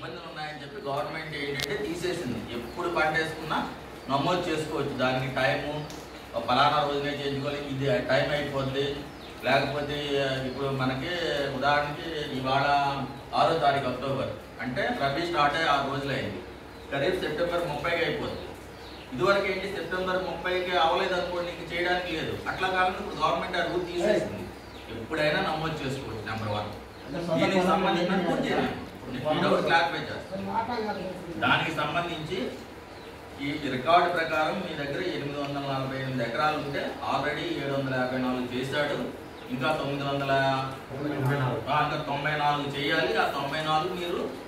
ఇబ్బందులు ఉన్నాయని చెప్పి గవర్నమెంట్ ఏంటంటే తీసేసింది ఎప్పుడు పంట వేసుకున్నా నమోదు చేసుకోవచ్చు దానికి టైము పలానా రోజునే చేయించుకోవాలి ఇది టైం అయిపోద్ది లేకపోతే ఇప్పుడు మనకి ఉదాహరణకి ఇవాళ ఆరో తారీఖు అక్టోబర్ అంటే రబీ స్టార్ట్ అయ్యి ఆరు రోజులు అయింది ఖరీఫ్ సెప్టెంబర్ ముప్పైకి అయిపోద్ది ఇదివరకు ఏంటి సెప్టెంబర్ ముప్పైకి అవ్వలేదు అనుకోండి ఇంక చేయడానికి లేదు అట్లా కాకుండా ఇప్పుడు గవర్నమెంట్ ఆ రూల్ తీసేసింది ఎప్పుడైనా నమోదు చేసుకోవచ్చు నెంబర్ వన్ దీనికి సంబంధించిన పూర్తి చేయాలి. ఇప్పుడు నేను ఈ డౌట్ క్లారిఫై చేస్తాను దానికి సంబంధించి ఈ రికార్డు ప్రకారం మీ దగ్గర ఎనిమిది వందల నలభై ఎనిమిది ఎకరాలు ఉంటే ఆల్రెడీ ఏడు వందల యాభై నాలుగు చేశాడు ఇంకా తొమ్మిది వందల ఆ, ఇంకా తొంభై నాలుగు చేయాలి ఆ తొంభై నాలుగు మీరు